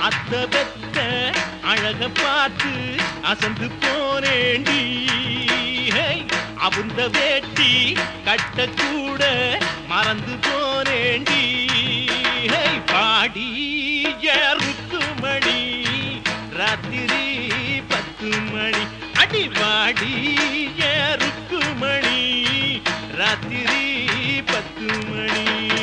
அத்த பெத்த அழக பார்த்து அசந்து போனேண்டி ஹே, அவுந்த வேட்டி கட்ட கூட மறந்து போனேண்டி ஹே, பாடி ஏறுக்கு மணி ராத்திரி பத்து மணி அடி வாடி ஏறுக்கு மணி ராத்திரி பத்து மணி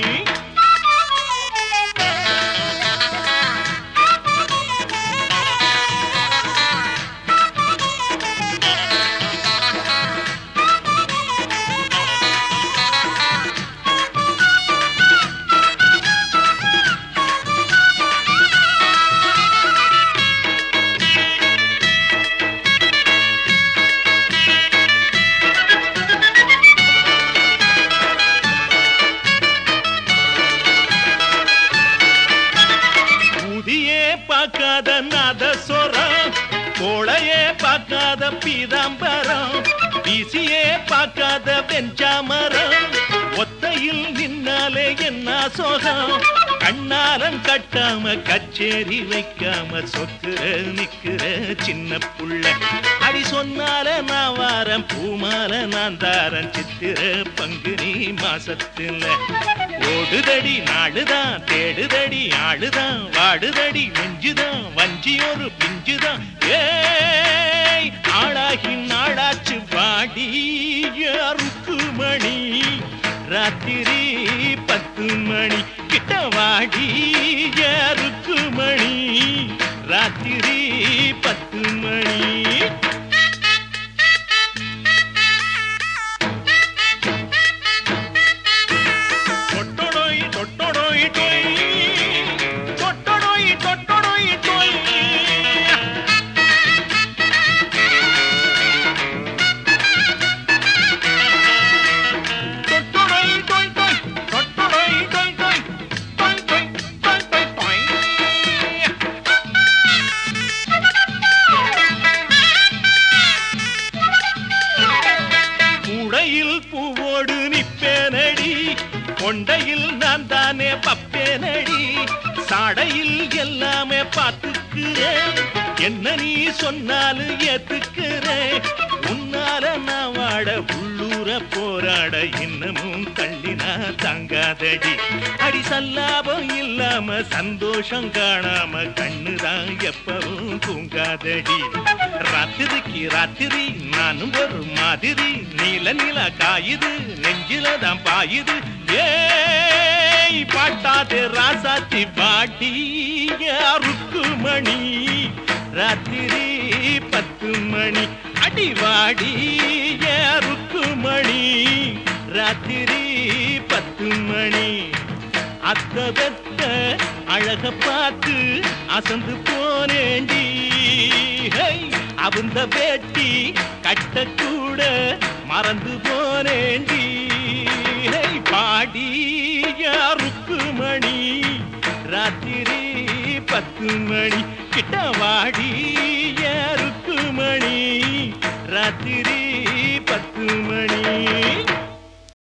ஊதியே பார்க்காத நாதஸ்வரம் கோளையே பார்க்காத பீதாம்பரம் வீசியே பார்க்காத வெஞ்சாமரம் ஒத்தையில் நின்னாலே என்ன சோகம் கண்ணாலம் கட்டாம கச்சேரி வைக்காம சொத்துற நிக்கிற சின்ன புள்ள அடி சொன்னால நான் வாரம் பூமால நான் தாரன் சித்திர பங்குனி மாசத்துல ஓடுதடி நாடுதான் தேடுதடி ஆளுதான் வாடுதடி நெஞ்சுதான் வஞ்சி ஒரு பிஞ்சுதான் ஏய் ஆளாகி நாடாச்சு வாடி யாருக்கு மணி ராத்திரி பத்து மணி கிட்ட வாடி யாருக்கு மணி ராத்திரி பத்து மணி தொட்டொடொய் தொட்டொடொய் டொய் தொட்டொடொய் தொட்டொடொய் டொய் தொட்டொடொய் டொய் டொய் தொட்டொடொய் டொய் டொய் டொய் டொய் டொய் டொய் டொய் உடையில் பூவோடு நிப்பேனடி கொண்டையில் நான் தானே பப்பேனடி சாடையில் எல்லாமே பார்த்துக்கிறேன் என்ன நீ சொன்னாலும் ஏத்துக்கிறேன் உன்னால நான் வாட உள்ளூர போராட இன்னமும் தள்ளினா தங்காதடி அடி சல்லாபம் இல்லாம சந்தோஷம் காணாம கண்ணுதான் எப்பவும் தூங்காதடி ராத்திரிக்கு ராத்திரி நானும் ஒரு மாதிரி நீல நில காயுது நெஞ்சில தான் பாயுது ஏய் பாட்டாது ராசாத்தி பாட்டி யாருக்கு மணி ராத்திரி பத்து மணி அடி வாடி யாருக்கு மணி ராத்திரி பத்து மணி அத்த பெத்த அழக பார்த்து அசந்து போனேண்டி ஹை, அவுந்த வேட்டி கட்ட கூட மறந்து போனேண்டி ஹை, பாடி யாருக்கு மணி ராத்திரி பத்து மணி கிட்ட வாடி